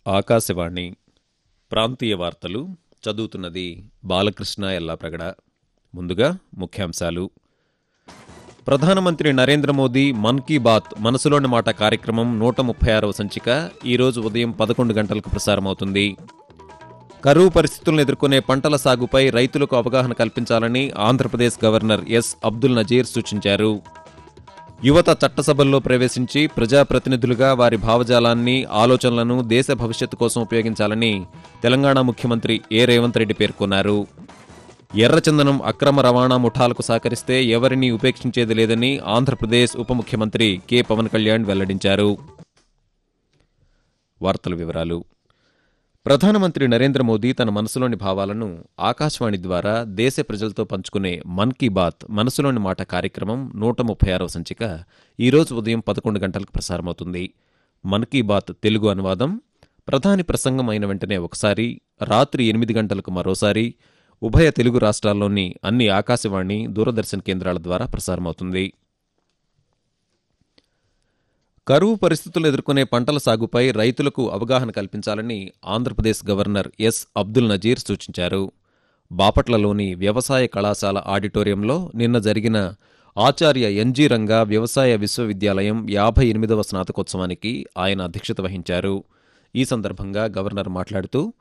ఆకాశవాణి ప్రాంతీయ వార్తలు చదువుతున్నది బాలకృష్ణ ఎల్లాప్రగడ ముందుగా ముఖ్యాంశాలు ప్రధానమంత్రి నరేంద్ర మోదీ మన్ కీ బాత్ మనసులోని మాట కార్యక్రమం నూట ముప్పై ఆరవ సంచిక ఈరోజు ఉదయం పదకొండు గంటలకు ప్రసారమవుతుంది కరువు పరిస్థితులను ఎదుర్కొనే పంటల సాగుపై రైతులకు అవగాహన కల్పించాలని ఆంధ్రప్రదేశ్ గవర్నర్ ఎస్ అబ్దుల్ నజీర్ సూచించారు యువత చట్టసభల్లో ప్రవేశించి ప్రజాప్రతినిధులుగా వారి భావజాలాన్ని ఆలోచనలను దేశ భవిష్యత్తు కోసం ఉపయోగించాలని తెలంగాణ ముఖ్యమంత్రి ఏ రేవంత్ రెడ్డి పేర్కొన్నారు ఎర్రచందనం అక్రమ రవాణా ముఠాలకు సహకరిస్తే ఎవరినీ ఉపేక్షించేది లేదని ఆంధ్రప్రదేశ్ ఉప ముఖ్యమంత్రి కె పవన్ కళ్యాణ్ వెల్లడించారు వార్తల వివరాలు ప్రధానమంత్రి నరేంద్ర మోదీ తన మనసులోని భావాలను ఆకాశవాణి ద్వారా దేశ ప్రజలతో పంచుకునే మన్ కీ బాత్ మనసులోని మాట కార్యక్రమం నూట ముప్పై ఆరవ సంచిక ఈరోజు ఉదయం పదకొండు గంటలకు ప్రసారమవుతుంది మన్ కీ బాత్ తెలుగు అనువాదం ప్రధాని ప్రసంగం అయిన వెంటనే ఒకసారి రాత్రి ఎనిమిది గంటలకు మరోసారి ఉభయ తెలుగు రాష్ట్రాల్లోని అన్ని ఆకాశవాణి దూరదర్శన్ కేంద్రాల ద్వారా ప్రసారమవుతుంది కరువు పరిస్థితులు ఎదుర్కొనే పంటల సాగుపై రైతులకు అవగాహన కల్పించాలని ఆంధ్రప్రదేశ్ గవర్నర్ ఎస్ అబ్దుల్ నజీర్ సూచించారు బాపట్లలోని వ్యవసాయ కళాశాల ఆడిటోరియంలో నిన్న జరిగిన ఆచార్య ఎన్జీ రంగా వ్యవసాయ విశ్వవిద్యాలయం యాభై ఎనిమిదవ స్నాతకోత్సవానికి ఆయన అధ్యక్షత వహించారు ఈ సందర్భంగా గవర్నర్ మాట్లాడుతూ